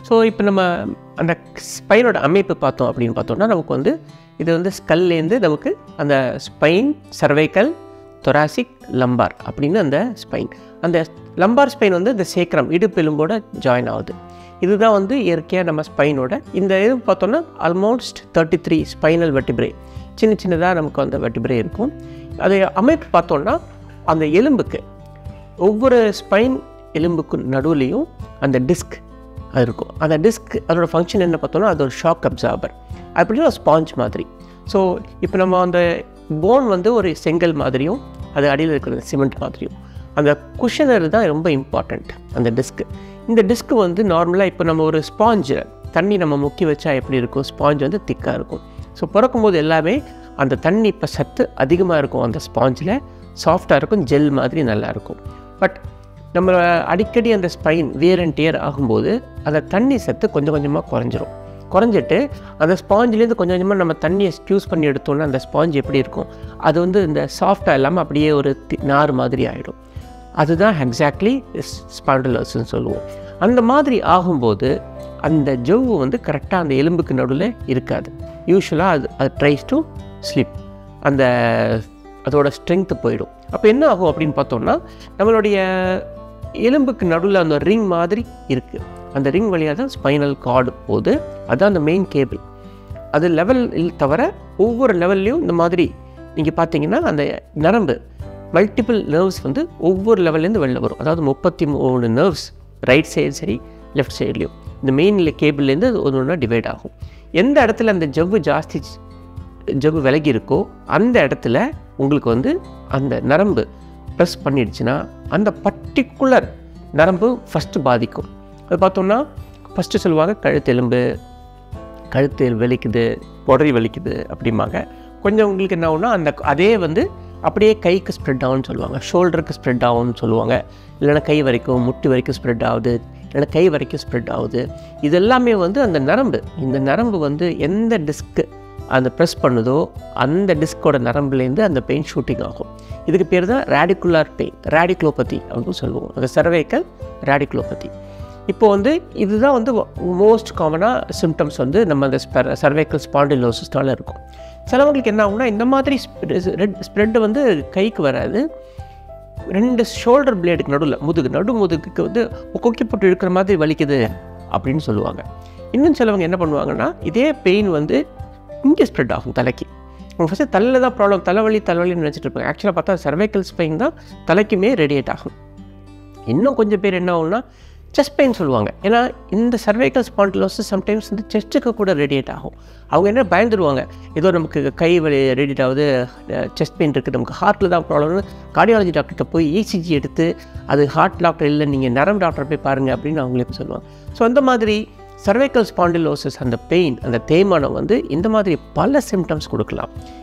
so இப்போ நம்ம அந்த ஸ்பைனோட அமைப்பு பார்த்தோம் அப்படின்னு பார்த்தோம்னா நமக்கு வந்து இது வந்து ஸ்கல்லேருந்து நமக்கு அந்த ஸ்பைன் சர்வைக்கல் தொராசிக் லம்பார் அப்படின்னு அந்த ஸ்பைன் அந்த லம்பார் ஸ்பைன் வந்து இந்த சேக்கரம் இடுப்பு எலும்போட ஜாயின் ஆகுது இதுதான் வந்து இயற்கையாக நம்ம ஸ்பைனோட இந்த இது பார்த்தோம்னா almost thirty three spinal vertebrae சின்ன சின்னதாக நமக்கு அந்த வெட்டிபிரே இருக்கும் அது அமைப்பு பார்த்தோம்னா அந்த எலும்புக்கு ஒவ்வொரு ஸ்பைன் எலும்புக்கு நடுவுலையும் அந்த டிஸ்க் அது இருக்கும் அந்த டிஸ்க் அதோட ஃபங்க்ஷன் என்ன பார்த்தோம்னா அது ஒரு ஷாக் அப்சார்பர் அப்படின்னு ஒரு ஸ்பாஞ்ச் மாதிரி ஸோ இப்போ நம்ம அந்த போன் வந்து ஒரு செங்கல் மாதிரியும் அது அடியில் இருக்கிற சிமெண்ட் மாதிரியும் அந்த குஷனர் தான் ரொம்ப இம்பார்ட்டண்ட் அந்த டிஸ்க்கு இந்த டிஸ்க்கு வந்து நார்மலாக இப்போ நம்ம ஒரு ஸ்பாஞ்சு தண்ணி நம்ம முக்கி வச்சா எப்படி இருக்கும் ஸ்பாஞ்ச் வந்து திக்காக இருக்கும் ஸோ பிறக்கும்போது எல்லாமே அந்த தண்ணி இப்போ சத்து அதிகமாக இருக்கும் அந்த ஸ்பாஞ்சில் சாஃப்டாக இருக்கும் ஜெல் மாதிரி நல்லா இருக்கும் பட் நம்ம அடிக்கடி அந்த ஸ்பைன் வியர் அண்ட் டியர் ஆகும்போது அந்த தண்ணி சத்து கொஞ்சம் கொஞ்சமாக குறைஞ்சிரும் குறைஞ்சிட்டு அந்த ஸ்பாஞ்சிலேருந்து கொஞ்சம் கொஞ்சமாக நம்ம தண்ணியை ஸ்க்யூஸ் பண்ணி எடுத்தோன்னா அந்த ஸ்பாஞ்ச் எப்படி இருக்கும் அது வந்து இந்த சாஃப்டாக இல்லாமல் அப்படியே ஒரு தி நார் மாதிரி ஆகிடும் அதுதான் எக்ஸாக்ட்லி ஸ்பாண்டலர்ஸ்ன்னு சொல்லுவோம் அந்த மாதிரி ஆகும்போது அந்த ஜவ்வு வந்து கரெக்டாக அந்த எலும்புக்கு நடுவில் இருக்காது யூஸ்வலாக அது அது ட்ரைஸ் டு ஸ்லிப் அந்த அதோட ஸ்ட்ரென்த்து போயிடும் அப்போ என்ன ஆகும் அப்படின்னு பார்த்தோம்னா நம்மளுடைய எலும்புக்கு நடுவில் அந்த ரிங் மாதிரி இருக்குது அந்த ரிங் வழியாக தான் ஸ்பைனல் கார்டு போகுது அதுதான் அந்த மெயின் கேபிள் அது லெவல் தவிர ஒவ்வொரு லெவல்லையும் இந்த மாதிரி நீங்கள் பார்த்தீங்கன்னா அந்த நரம்பு மல்டிபிள் நர்வ்ஸ் வந்து ஒவ்வொரு லெவல்லேருந்து வெளில வரும் அதாவது முப்பத்தி மூணு நர்வ்ஸ் ரைட் சைடு சரி லெஃப்ட் சைட்லேயும் இந்த மெயின் கேபிள்லேருந்து ஒன்று ஒன்றா டிவைட் ஆகும் எந்த இடத்துல அந்த ஜவ்வு ஜாஸ்தி ஜவ்வு விலகி இருக்கோ அந்த இடத்துல உங்களுக்கு வந்து அந்த நரம்பு ப்ரெஸ் பண்ணிடுச்சுன்னா அந்த பர்டிகுலர் நரம்பு ஃபஸ்ட்டு பாதிக்கும் அது பார்த்தோம்னா ஃபஸ்ட்டு சொல்லுவாங்க கழுத்தெலும்பு கழுத்து வலிக்குது உடறி வலிக்குது அப்படிம்பாங்க கொஞ்சம் உங்களுக்கு என்ன ஆகும்னா அந்த அதே வந்து அப்படியே கைக்கு ஸ்ப்ரெட் ஆகும்னு சொல்லுவாங்க ஷோல்டருக்கு ஸ்ப்ரெட் ஆகும்னு சொல்லுவாங்க இல்லைன்னா கை வரைக்கும் முட்டி வரைக்கும் ஸ்ப்ரெட் ஆகுது இல்லைன்னா கை வரைக்கும் ஸ்ப்ரெட் ஆகுது இது எல்லாமே வந்து அந்த நரம்பு இந்த நரம்பு வந்து எந்த டிஸ்க்கு அந்த ப்ரெஸ் பண்ணுதோ அந்த டிஸ்கோட நரம்புலேருந்து அந்த பெயின் ஷூட்டிங் ஆகும் இதுக்கு பேர் தான் ரேடிகுலார் பெயின் ரேடிகுலோபதி அப்படின்னு சொல்லுவோம் அந்த சர்வைக்கல் ரேடிகுலோபதி இப்போ வந்து இதுதான் வந்து மோஸ்ட் காமனாக சிம்டம்ஸ் வந்து நம்ம அந்த சர்வைக்கல் ஸ்பாண்டிலோசிஸ்னால இருக்கும் சிலவங்களுக்கு என்ன ஆகும்னா இந்த மாதிரி ரெட் ஸ்ப்ரெட்டு வந்து கைக்கு வராது ரெண்டு ஷோல்டர் பிளேடுக்கு நடுவில் முதுகு நடு முதுகுக்கு வந்து கொக்கி போட்டு இழுக்கிற மாதிரி வலிக்குது அப்படின்னு சொல்லுவாங்க இன்னும் சிலவங்க என்ன பண்ணுவாங்கன்னா இதே பெயின் வந்து இங்கே ஸ்ப்ரெட் ஆகும் தலைக்கு அவங்க ஃபஸ்ட்டு தலையில் தான் ப்ராப்ளம் தலைவலி தலைவலின்னு நினச்சிட்டு இருப்பாங்க ஆக்சுவலாக பார்த்தா சர்வைக்கல் ஸ்பெயின் தான் தலைக்குமே ரேடியேட் ஆகும் இன்னும் கொஞ்சம் பேர் என்ன ஆகும்னா செஸ்ட் பெயின் சொல்லுவாங்க ஏன்னா இந்த சர்வைக்கல் ஸ்பாண்டிலோசிஸ் சம்டைம்ஸ் வந்து செஸ்ட்டுக்கு கூட ரேடியேட் ஆகும் அவங்க என்ன பயந்துருவாங்க ஏதோ நமக்கு கை வலி ரேடியேட் ஆகுது செஸ்ட் பெயின் இருக்குது நமக்கு ஹார்ட்டில் தான் ப்ராப்ளம்னு கார்டியாலஜி டாக்டர்கிட்ட போய் இசிஜி எடுத்து அது ஹார்ட் டாக்டர் இல்லை நீங்கள் நரம்பு டாக்டர் போய் பாருங்கள் அப்படின்னு அவங்களே போய் சொல்லுவாங்க ஸோ அந்த மாதிரி சர்வைக்கல் ஸ்பாண்டிலோசிஸ் அந்த பெயின் அந்த தேய்மானம் வந்து இந்த மாதிரி பல சிம்டம்ஸ் கொடுக்கலாம்